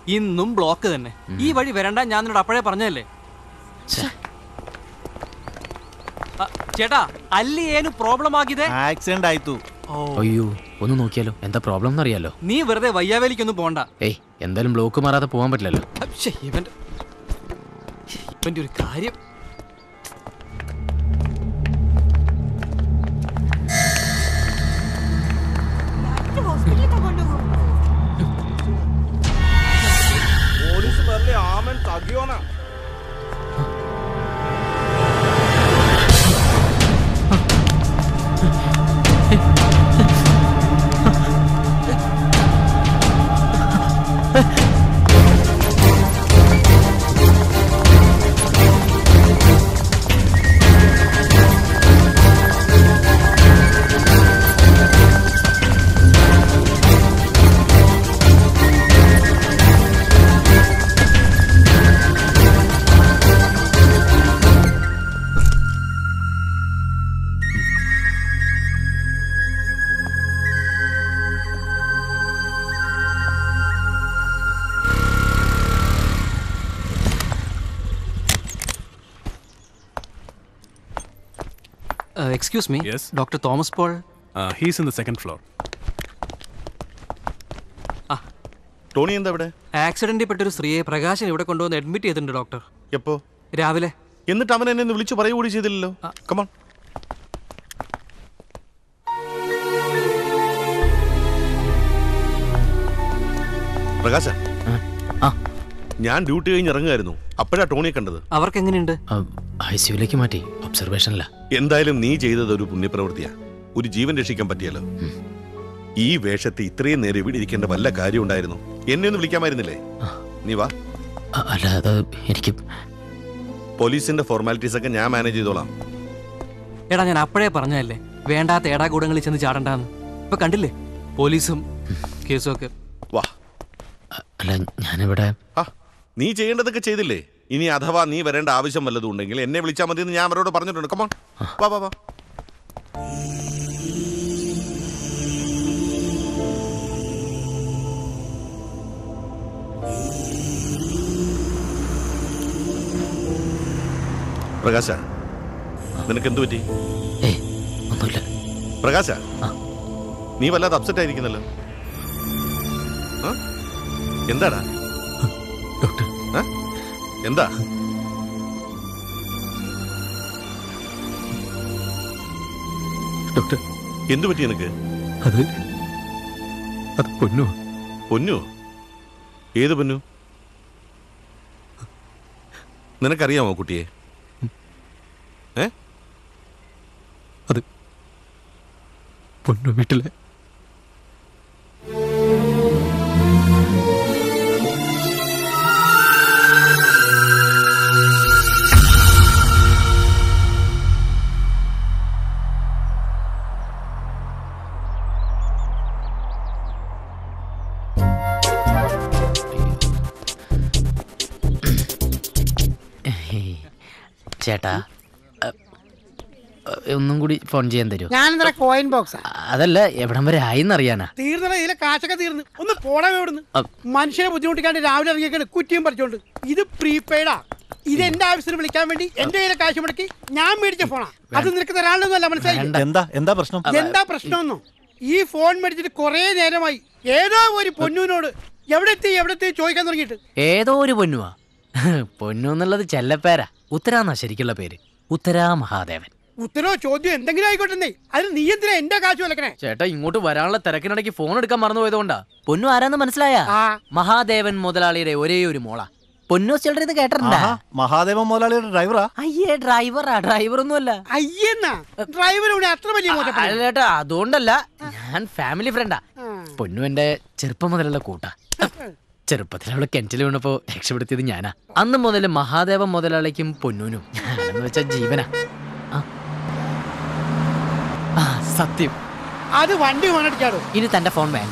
ഇന്നും ബ്ലോക്ക് തന്നെ ഈ വഴി വരണ്ട ഞാൻ നിന്നോട് അപ്പോഴേ പറഞ്ഞതല്ലേ ആ, ചേട്ടാ ಅಲ್ಲಿ ಏನು ಪ್ರಾಬ್ಲಮ್ ಆಗಿದೆ ആക്സിഡന്റ് ആയിത്തു അയ്യോ ഒന്ന് നോക്കിയാലോ എന്താ പ്രോബ്ലം എന്നറിയാലോ നീ വെറുതെ വയ്യാവേലിക്കൊന്നും പോണ്ട ഏയ് എന്തായാലും ബ്ലോക്ക് മാറാതെ പോകാൻ പറ്റില്ലല്ലോ ശ്ശെ, ഇവന്റെ ഇവന്റെ ഒരു കാര്യം ಪೊಲೀಸ್ ಬರ್ಲಿ ಆಮೇಲೆ ತೆಗಿಯೋಣ excuse me Yes? Doctor Thomas Paul Uh, he's in the second floor. Tony എന്താ ഇവിടെ ആക്സിഡന്റിൽ പെട്ടൊരു സ്ത്രീയെ പ്രകാശൻ ഇവിടെ കൊണ്ടുവന്ന് അഡ്മിറ്റ് ചെയ്തിട്ടുണ്ട് ഡോക്ടർ എപ്പോ രാവിലെ എന്നിട്ട് അവൻ എന്നെ ഒന്ന് വിളിച്ചു പറയുക കൂടി ചെയ്തില്ലല്ലോ കമോൺ പ്രകാശ ആ ഞാൻ ഡ്യൂട്ടി കഴിഞ്ഞ് ഇറങ്ങുമായിരുന്നു അപ്പോഴാ ടോണിയെ കണ്ടത് അവർക്ക് എങ്ങനെയുണ്ട് ഐ സിയുലേക്ക് മാറ്റി ഒബ്സർവേഷനില്ല എന്തായാലും നീ ചെയ്തത് ഒരു പുണ്യപ്രവൃത്തിയാ ഒരു ജീവൻ രക്ഷിക്കാൻ പറ്റിയല്ലോ ഈ വേഷത്തെ ഇത്രയും നേരം ഇവിടെ ഇരിക്കേണ്ട വല്ല കാര്യം ഉണ്ടായിരുന്നു എന്നെ ഒന്ന് വിളിക്കാമായിരുന്നില്ലേ നീ വാ അല്ല അത് എനിക്ക് പോലീസിന്റെ ഫോർമാലിറ്റീസ് ഒക്കെ ഞാൻ മാനേജ് ചെയ്തോളാം എടാ ഞാൻ അപ്പോഴേ പറഞ്ഞതല്ലേ വേണ്ടാത്ത ഏടാകൂടങ്ങളിൽ ചെന്ന് ചാടണ്ടാന്ന് ഇപ്പൊ കണ്ടില്ലേ പോലീസും കേസും ഒക്കെ വാ അല്ല ഞാനിവിടെ ആ നീ ചെയ്യേണ്ടതൊക്കെ ചെയ്തില്ലേ ഇനി അഥവാ നീ വരേണ്ട ആവശ്യം വല്ലതും ഉണ്ടെങ്കിൽ എന്നെ വിളിച്ചാൽ മതി എന്ന് ഞാൻ അവരോട് പറഞ്ഞിട്ടുണ്ട് കമോൺ വാ വാ വാ പ്രകാശ നിനക്ക് എന്തു പറ്റി ഏ ഒന്നുമില്ല പ്രകാശ ആ. നീ വല്ലാതെ അപ്സെറ്റ് ആയിരിക്കുന്നല്ലോ ആ? എന്താടാ ഡോക്ടർ ആ? എന്താ ഡോക്ടർ എന്തു പറ്റി നിനക്ക് അത് അത് പൊന്നു പൊന്നു ഏത് പൊന്നു നിനക്കറിയാമോ കുട്ടിയെ ഏ അത് പൊന്നു വീട്ടിലെ ചേട്ടാ അ, അ, ഒന്നും കൂടി ഫോൺ ചെയ്യാൻ തരുമോ ഞാനെന്താ കോയിൻ ബോക്സാ അതല്ല എവിടം വരെ ആയിന്നറിയാനാ തീർന്നട ഇതിലെ കാശൊക്കെ തീർന്ന് ഒന്ന് പോടാ ഇവിടുന്ന് അ- മനുഷ്യനെ ബുദ്ധിമുട്ടിക്കാണ്ട് രാവിലെ ഇറങ്ങിയൊക്കെ കുറ്റിയും പറിച്ചോണ്ട് ഇത് പ്രീപെയ്ഡാ ഇത് എന്റെ ആവശ്യത്തിന് വിളിക്കാൻ വേണ്ടി എന്റെ കയ്യിലെ കാശ് മുടക്കി ഞാൻ മേടിച്ച ഫോണാ അത് നിനക്ക് തരാനുള്ളതല്ല മനസ്സിലായി വേണ്ട. എന്താ എന്താ പ്രശ്നം എന്താ പ്രശ്നമൊന്നും ഈ ഫോൺ മേടിച്ചിട്ട് കുറേ നേരമായി ഏതോ ഒരു പൊന്നുവിനോട് എവിടെ എത്തി എവിടെ എത്തി ചോദിക്കാൻ തുടങ്ങിയിട്ട് ഏതോ ഒരു പൊന്നുവാ പൊന്നു എന്നുള്ളത് ചെല്ലപ്പേരാ ഉത്തരാന്നാ ശരിക്കുള്ള പേര് ഉത്തരാ മഹാദേവൻ ഉത്തരവോ ചോദ്യം എന്തെങ്കിലും ആയിക്കോട്ടെ അതിന് നീ എന്തിനാ എന്റെ കാശ് വിലക്കണേ ചേട്ടാ ഇങ്ങോട്ട് വരാനുള്ള തിരക്കിനിടയ്ക്ക് ഫോൺ എടുക്കാൻ മറന്നു പോയതുകൊണ്ടാ പൊന്നു ആരാന്ന് മനസ്സിലായ ആ മഹാദേവൻ മുതലാളിയുടെ ഒരേ ഒരു മോള പൊന്നു ചിലർ കേട്ടിട്ടുണ്ടാ ആഹാ, മഹാദേവ മുതലാളിയുടെ ഡ്രൈവറാ അയ്യേ ഡ്രൈവറാ ഡ്രൈവർ ഒന്നുമല്ല അയ്യെന്നാ ഡ്രൈവർ ഇവിടെ അത്ര വലിയ മോശം ചേട്ടാ അതുകൊണ്ടല്ല ഞാൻ ഫാമിലി ഫ്രണ്ടാ പൊന്നു എന്റെ ചെറുപ്പം മുതലുള്ള കൂട്ടാ ചെറുപ്പത്തിൽ അവള് കിണറ്റിൽ വീണപ്പോ രക്ഷപ്പെടുത്തിയത് ഞാനാ അന്ന് മുതൽ മഹാദേവൻ മുതലാളിക്കും പൊന്നൂനും ഞാനെന്ന് വെച്ച ജീവനാ ആ. ആ സത്യം അത് വണ്ടി ഫോണടിക്കാടോ ഇനി തന്റെ ഫോൺ വേണ്ട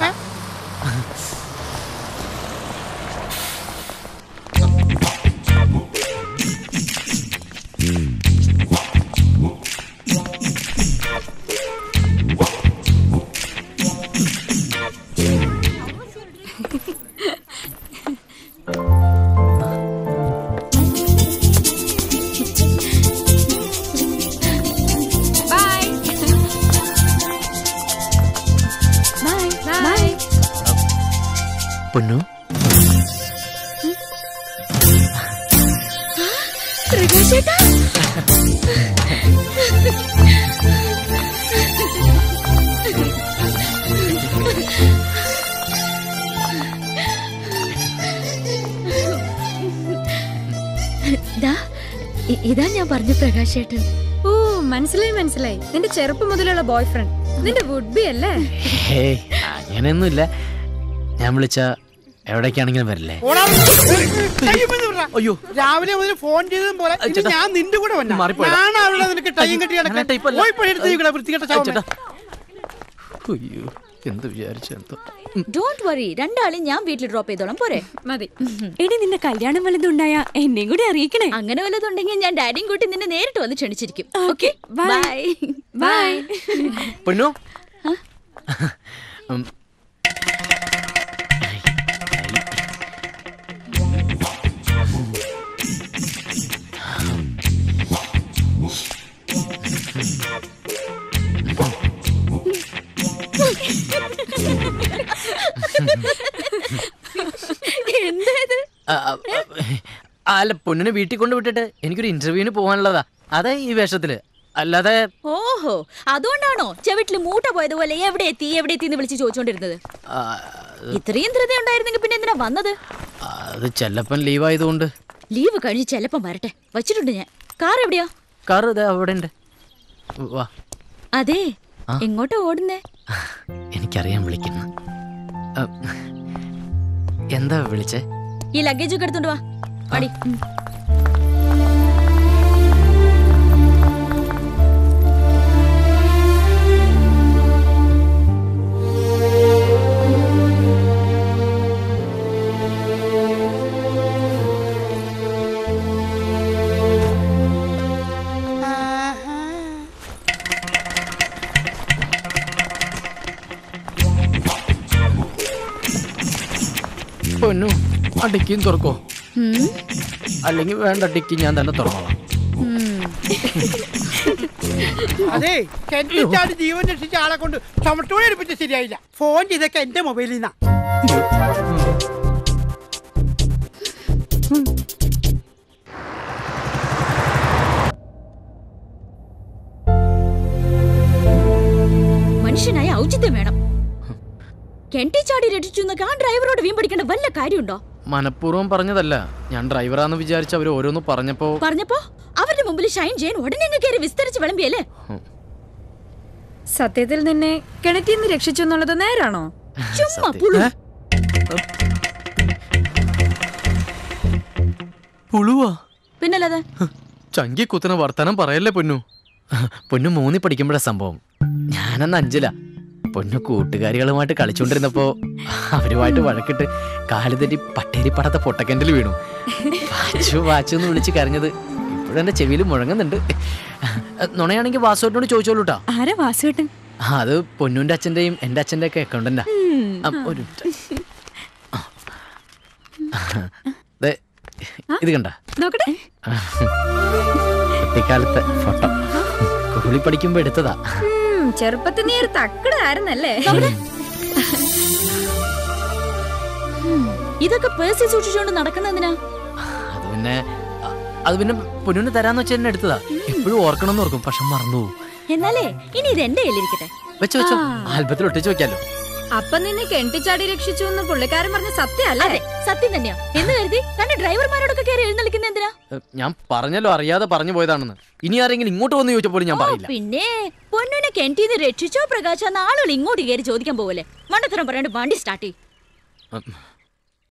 പൊന്നു പ്രകാശേട്ടാ ദാ, ഇ- ഇതാ ഞാൻ പറഞ്ഞ പ്രകാശേട്ടൻ ഓ മനസ്സിലായി മനസ്സിലായി നിന്റെ ചെറുപ്പം മുതലുള്ള ബോയ് ഫ്രണ്ട് നിന്റെ വുഡ് ബി അല്ലേ ഹേയ് അങ്ങനെയൊന്നുമില്ല ഞാൻ വിളിച്ച എവിടേക്കാണെങ്കിലും വരില്ലേ ഓടാ. കയ്യുമെന്ന് വിടടാ. അയ്യോ രാവിലെ മുതൽ ഫോൺ ചെയ്തതും പോലെ ഇനി ചേട്ടാ. ഞാൻ നിന്റെ കൂടെ വന്ന മാറിപ്പോയതാ. ഞാൻ അവിടെ നിനക്ക് ടൈം കെട്ടി ഞാൻ ആ കിടക്കാൻ type അല്ല. പോയി പണിയെടുത്ത് ഇവിടെ വൃത്തികെട്ട ശവമേ. ചേട്ടാ അയ്യോ എന്ത് വിചാരിച്ചെന്തോ ഡോണ്ട് വറി രണ്ടാളും ഞാൻ വീട്ടിൽ ഡ്രോപ്പ് ചെയ്തോളാം പോരെ മതി എടി നിന്റെ കല്യാണം വലുതുണ്ടായ എന്നെയും കൂടി അറിയിക്കണേ അങ്ങനെ വല്ലതുണ്ടെങ്കിൽ ഞാൻ ഡാഡിയും കൂട്ടി നിന്നെ നേരിട്ട് വന്ന് ക്ഷണിച്ചിരിക്കും ഓക്കെ bye. ബൈ ബൈ പൊന്നു ഉം. എന്തായത് ആ, ആ, ആ, അല്ല പൊന്നിനെ വീട്ടിൽ കൊണ്ട് വിട്ടിട്ട് എനിക്കൊരു ഇന്റർവ്യൂവിന് പോകാനുള്ളതാ അതെ ഈ വേഷത്തില് അല്ലാതെ ഓഹോ അതുകൊണ്ടാണോ ചെവിട്ടില് മൂട്ട പോയതുപോലെ എവിടെ എത്തി എവിടെ എത്തി എന്ന് വിളിച്ച് ചോദിച്ചോണ്ടിരുന്നത് ആ, ഇത്രയും ധൃത ഉണ്ടായിരുന്നെങ്കിൽ പിന്നെ എന്തിനാ വന്നത് അത് ചെല്ലപ്പൻ ലീവ് ആയതുകൊണ്ട് ലീവ് കഴിഞ്ഞ് ചെലപ്പം വരട്ടെ വച്ചിട്ടുണ്ട് ഞാൻ കാർ എവിടെയാ കാറ് ഇതാ അവിടെ ഉണ്ട് വാ അതെ ആ? എങ്ങോട്ടാ ഓടുന്നേ എനിക്കറിയാൻ വിളിക്കുന്നു ആ, എന്താ വിളിച്ചേ ഈ ലഗേജ് ഒക്കെ എടുത്തോണ്ട് വാ പടി പൊന്നു ആ ഡിക്കിയും തുറക്കോ അല്ലെങ്കിൽ വേണ്ട ഡിക്കി ഞാൻ തന്നെ തുറന്നോളാം അതെ കിണറ്റിൽ ചാടി ജീവൻ രക്ഷിച്ച ആളെ കൊണ്ട് ചുമട്ടോടെ എടുപ്പിച്ച് ശരിയായില്ല ഫോൺ ചെയ്തൊക്കെ എന്റെ മൊബൈലിൽ നിന്നാ മനുഷ്യനായ ഔചിത്യം വേണം കെണ്ടി ചാടി രക്ഷിച്ചു എന്നൊക്കെ ആ ഡ്രൈവറോട് വീൺ പഠിക്കേണ്ട വല്ല കാര്യമുണ്ടോ മനഃപൂർവ്വം പറഞ്ഞതല്ല ഞാൻ ഡ്രൈവറാന്ന് വിചാരിച്ച് അവർ ഓരോന്ന് പറഞ്ഞപ്പോ പറഞ്ഞപ്പോ അവരുടെ മുമ്പിൽ ഷൈൻ ചെയ്യാൻ ഉടനെ അങ്ങ് കയറി വിസ്തരിച്ച് വിളമ്പിയല്ലേ സത്യത്തിൽ നിന്നെ കിണറ്റിൽ നിന്ന് രക്ഷിച്ചു എന്നുള്ളത് നേരാണോ ചുമ്മാ പുളു പുളുവാ പിന്നല്ലാതെ ചങ്കി കുത്തുന്ന വർത്തമാനം പറയല്ലേ പൊന്നു പൊന്നു മൂന്നി പഠിക്കുമ്പോഴാ സംഭവം ഞാനന്ന് അഞ്ചില പൊന്നു കൂട്ടുകാരികളുമായിട്ട് കളിച്ചോണ്ടിരുന്നപ്പോ അവരുമായിട്ട് വഴക്കിട്ട് കാല് തെറ്റി പട്ടേരിപ്പടത്തെ പൊട്ടക്കിണറ്റിൽ വീണു വാച്ചു വാച്ചു എന്ന് വിളിച്ച് കരഞ്ഞത് ഇപ്പോഴും എന്റെ ചെവിയിൽ മുഴങ്ങുന്നുണ്ട് നുണയാണെങ്കിൽ വാസുവിനോട് ചോദിച്ചോളൂട്ടാ ആരാ വാസുവേട്ടൻ അത് പൊന്നുന്റെ അച്ഛന്റെയും എന്റെ അച്ഛന്റെ ഒക്കെ അക്കൗണ്ടന്റാ ആ, ഒരു മിനിറ്റ്. ദേ, ഇത് കണ്ട നോക്കട്ടെ കുട്ടിക്കാലത്തെ ഫോട്ടോ സ്കൂളിൽ പഠിക്കുമ്പോ എടുത്തതാ ഉം, ചെറുപ്പത്തിൽ നീ ഒരു തക്കടായിരുന്നല്ലേ ഇതൊക്കെ പേഴ്സിൽ സൂക്ഷിച്ചുകൊണ്ട് നടക്കുന്നതിനാ അത് പിന്നെ അ- അത് പിന്നെ പൊന്നിന് തരാന്ന് വെച്ച് തന്നെ എടുത്തതാ എപ്പോഴും ഓർക്കണം ഓർക്കും പക്ഷെ മറന്നു പോകും. എന്നാലേ ഇനി ഇത് എന്റെ കയ്യിലിരിക്കട്ടെ വെച്ചോ വെച്ചോ ആൽബത്തിൽ ഒട്ടിച്ചു വെക്കാലോ അപ്പൊ നിന്നെ കെട്ടിച്ചാടി രക്ഷിച്ചു എന്ന് പുള്ളിക്കാരൻ പറഞ്ഞ സത്യമല്ലേ അതെ സത്യം തന്നെയാ എന്ന് കരുതി തന്നെ ഡ്രൈവർമാരോടൊക്കെ കയറി എഴുന്നള്ളിക്കുന്ന എന്തിനാ ഏ, ഞാൻ പറഞ്ഞല്ലോ അറിയാതെ പറഞ്ഞു പോയതാണെന്ന് ഇനി ആരെങ്കിലും ഇങ്ങോട്ട് വന്ന് ചോദിച്ചപ്പോൾ ഞാൻ ഓ, പറയില്ല പിന്നെ പൊന്നുനെ കെന്റീന്ന് രക്ഷിച്ചോ പ്രകാശ ആളുകൾ ഇങ്ങോട്ട് കയറി ചോദിക്കാൻ പോവല്ലേ മണ്ടത്തരം പറയാണ്ട് വണ്ടി സ്റ്റാർട്ട് ചെയ്യും ഉം.